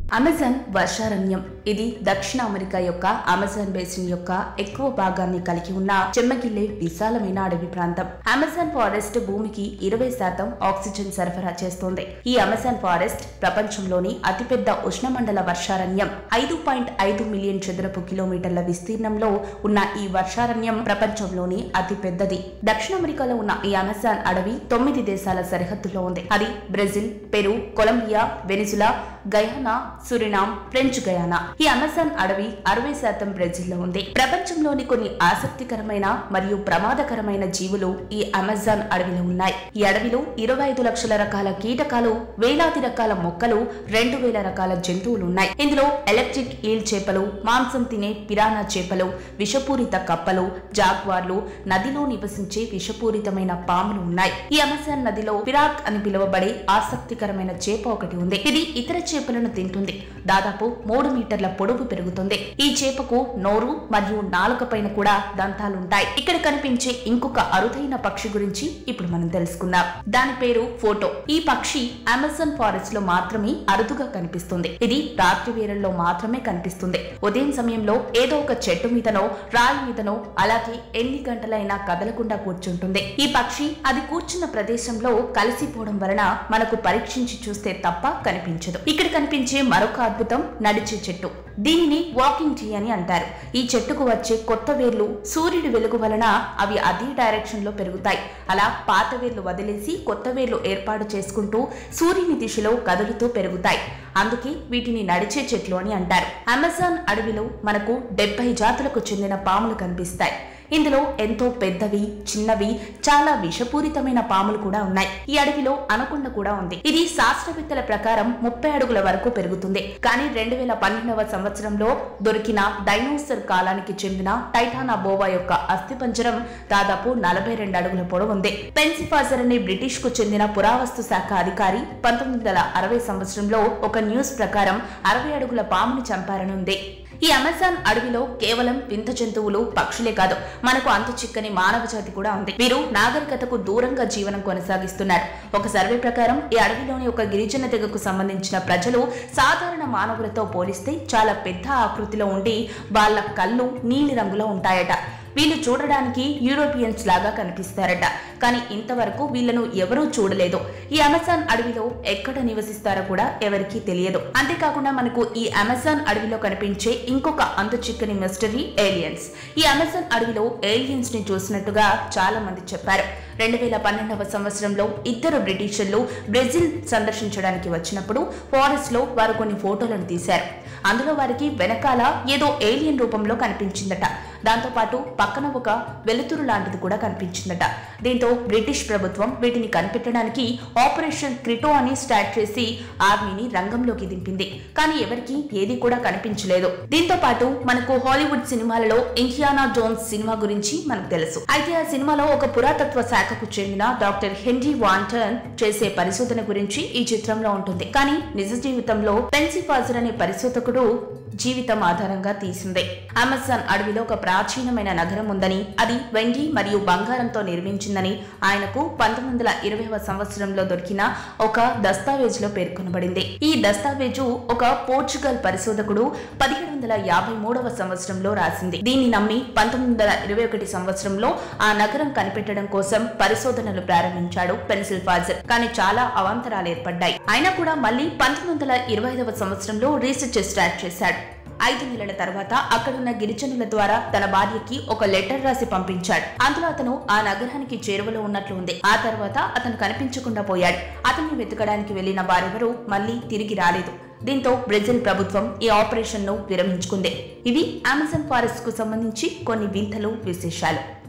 Amazon వర్షారణ్యం ఇది దక్షిణ America యొక్క అమెజాన్ బేసిన్ యొక్క ఎక్కువ భాగాన్ని కలిగి ఉన్న చెమ్మగిల్లే విశాలమైన అడవి ప్రాంతం అమెజాన్ ఫారెస్ట్ భూమికి ఇరవై శాతం ఆక్సిజన్ సరఫరా చేస్తుంది ఈ అమెజాన్ ఫారెస్ట్ ప్రపంచంలోని అతిపెద్ద ఉష్ణమండల వర్షారణ్యం ఐదు పాయింట్ ఐదు మిలియన్ చదరపు కిలోమీటర్ల విస్తీర్ణంలో ఉన్న ఈ వర్షారణ్యం ప్రపంచంలోని అతి పెద్దది దక్షిణ అమెరికాలో ఉన్న ఈ అమెజాన్ అడవి తొమ్మిది దేశాల సరిహద్దులో ఉంది అది Brazil Peru Colombia Venezuela Guyana Suriname French Guiana ఈ అమెజాన్ అడవి అరవై శాతం బ్రెజిల్లో ఉంది ప్రపంచంలోని కొన్ని ఆసక్తికరమైన మరియు ప్రమాదకరమైన జీవులు ఈ అమెజాన్ అడవిలో ఉన్నాయి ఈ అడవిలో ఇరవై ఐదు లక్షల రకాల కీటకాలు వేలాది రకాల మొక్కలు రెండు వేల రకాల జంతువులు ఉన్నాయి ఇందులో ఎలక్ట్రిక్ ఈల్ చేపలు మాంసం తినే పిరానా చేపలు విషపూరిత కప్పలు జాగ్వార్లు నదిలో నివసించే విషపూరితమైన పాములు ఉన్నాయి ఈ అమెజాన్ నదిలో పిరాక్ అని పిలువబడే ఆసక్తికరమైన చేప ఒకటి ఉంది ఇది ఇతర చేపలను తింటుంది దాదాపు మూడు మీటర్ల పొడవు పెరుగుతుంది ఈ చేపకు నోరు మరియు నాలుక పైన కూడా దంతాలుంటాయి ఇక్కడ కనిపించే ఇంకొక అరుదైన పక్షి గురించి ఇప్పుడు మనం తెలుసుకుందాం దాని పేరు ఫోటో ఈ పక్షి అమెజాన్ ఫారెస్ట్ లో మాత్రమే అరుదుగా కనిపిస్తుంది ఇది రాత్రి వేళల్లో మాత్రమే కనిపిస్తుంది ఉదయం సమయంలో ఏదో ఒక చెట్టు మీదనో రాయి మీదనో అలాగే ఎన్ని గంటలైనా కదలకుండా కూర్చుంటుంది ఈ పక్షి అది కూర్చున్న ప్రదేశంలో కలిసిపోవడం వలన మనకు పరీక్షించి చూస్తే తప్ప కనిపించదు ఇక్కడ కనిపించే మరొక అద్భుతం నడిచే చెట్టు దీనిని వాకింగ్ ట్రీ అని అంటారు ఈ చెట్టుకు వచ్చే కొత్త వేర్లు సూర్యుడి వెలుగు వలన అవి అదే డైరెక్షన్ లో పెరుగుతాయి అలా పాత వేర్లు వదిలేసి కొత్త వేర్లు ఏర్పాటు చేసుకుంటూ సూర్యుని దిశలో కదులుతూ పెరుగుతాయి అందుకే వీటిని నడిచే చెట్లు అని అంటారు అమెజాన్ అడవిలో మనకు డెబ్బై జాతులకు చెందిన పాములు కనిపిస్తాయి ఇందులో ఎంతో పెద్దవి చిన్నవి చాలా విషపూరితమైన పాములు కూడా ఉన్నాయి ఈ అడవిలో అనకొండ కూడా ఉంది ఇది శాస్త్రవేత్తల ప్రకారం ముప్పై అడుగుల వరకు పెరుగుతుంది కానీ రెండు వేల పన్నెండవ సంవత్సరంలో దొరికిన డైనోసర్ కాలానికి చెందిన టైటానా బోవా యొక్క అస్థిపంజరం దాదాపు నలభై రెండు అడుగుల పొడవు ఉంది పెన్సిఫాజర్ అనే బ్రిటిష్ కు చెందిన పురావస్తు శాఖ అధికారి పంతొమ్మిది వందల అరవై సంవత్సరంలో ఒక న్యూస్ ప్రకారం అరవై అడుగుల పాముని చంపారని ఉంది ఈ అమెజాన్ అడవిలో కేవలం వింత జంతువులు పక్షులే కాదు మనకు అంతు చిక్కని మానవ జాతి కూడా ఉంది వీరు నాగరికతకు దూరంగా జీవనం కొనసాగిస్తున్నారు ఒక సర్వే ప్రకారం ఈ అడవిలోని ఒక గిరిజన తెగకు సంబంధించిన ప్రజలు సాధారణ మానవులతో పోలిస్తే చాలా పెద్ద ఆకృతిలో ఉండి వాళ్ళ కళ్ళు నీలి రంగులో ఉంటాయట వీళ్ళు చూడడానికి యూరోపియన్స్ లాగా కనిపిస్తారట కానీ ఇంతవరకు వీళ్ళను ఎవరూ చూడలేదు ఈ అమెజాన్ అడవిలో ఎక్కడ నివసిస్తారో కూడా ఎవరికీ తెలియదు అంతేకాకుండా మనకు ఈ అమెజాన్ అడవిలో కనిపించే ఇంకొక అంతు చిక్కని మిస్టరీ ఏలియన్స్ ఈ అమెజాన్ అడవిలో ఏలియన్స్ ని చూసినట్టుగా చాలా మంది చెప్పారు రెండు వేల పన్నెండవ సంవత్సరంలో ఇద్దరు బ్రిటిషర్లు బ్రెజిల్ సందర్శించడానికి వచ్చినప్పుడు ఫారెస్ట్ లో వారు కొన్ని ఫోటోలను తీశారు అందులో వారికి వెనకాల ఏదో ఏలియన్ రూపంలో కనిపించిందట దాంతోపాటు పక్కన ఒక వెలుతురు లాంటిది కూడా కనిపించిందట దీంతో బ్రిటిష్ ప్రభుత్వం వీటిని కనిపెట్టడానికి ఆపరేషన్ క్రిటో అని స్టార్ట్ చేసి ఆర్మీని రంగంలోకి దింపింది కానీ ఎవరికి ఏది కూడా కనిపించలేదు దీంతో పాటు మనకు హాలీవుడ్ సినిమాలలో ఇండియానా జోన్స్ సినిమా గురించి మనకు తెలుసు అయితే ఆ సినిమాలో ఒక పురాతత్వ శాఖకు చెందిన డాక్టర్ హెన్రీ వాంటన్ చేసే పరిశోధన గురించి ఈ చిత్రంలో ఉంటుంది కానీ నిజ జీవితంలో పెన్సిఫాజర్ అనే పరిశోధకుడు జీవితం ఆధారంగా తీసిందే అమెజాన్ అడవిలో ఒక ప్రాచీనమైన నగరం ఉందని అది వెండి మరియు బంగారంతో నిర్మించిందని ఆయనకు పంతొమ్మిది వందల ఇరవైవ సంవత్సరంలో దొరికిన ఒక దస్తావేజులో పేర్కొనబడింది ఈ దస్తావేజు ఒక పోర్చుగల్ పరిశోధకుడు పదిహేడు వందల యాభై మూడవ సంవత్సరంలో రాసింది దీన్ని నమ్మి పంతొమ్మిది వందల ఇరవై ఒకటి సంవత్సరంలో ఆ నగరం కనిపెట్టడం కోసం పరిశోధనలు ప్రారంభించాడు పెన్సిల్ ఫాజర్ కానీ చాలా అవాంతరాలు ఏర్పడ్డాయి అయినా కూడా మళ్ళీ పంతొమ్మిది వందల ఇరవై ఐదవ సంవత్సరంలో రీసెర్చ్ స్టార్ట్ చేశాడు ఐదు నెలల తర్వాత అక్కడున్న గిరిజనుల ద్వారా తన భార్యకి ఒక లెటర్ రాసి పంపించాడు అందులో అతను ఆ నగరానికి చేరువలో ఉన్నట్లు ఉంది ఆ తర్వాత అతను కనిపించకుండా పోయాడు అతన్ని వెతకడానికి వెళ్లిన వారెవరూ మళ్ళీ తిరిగి రాలేదు దీంతో బ్రెజిల్ ప్రభుత్వం ఈ ఆపరేషన్ ను విరమించుకుంది ఇవి అమెజాన్ ఫారెస్ట్ కు సంబంధించి కొన్ని వింతలు విశేషాలు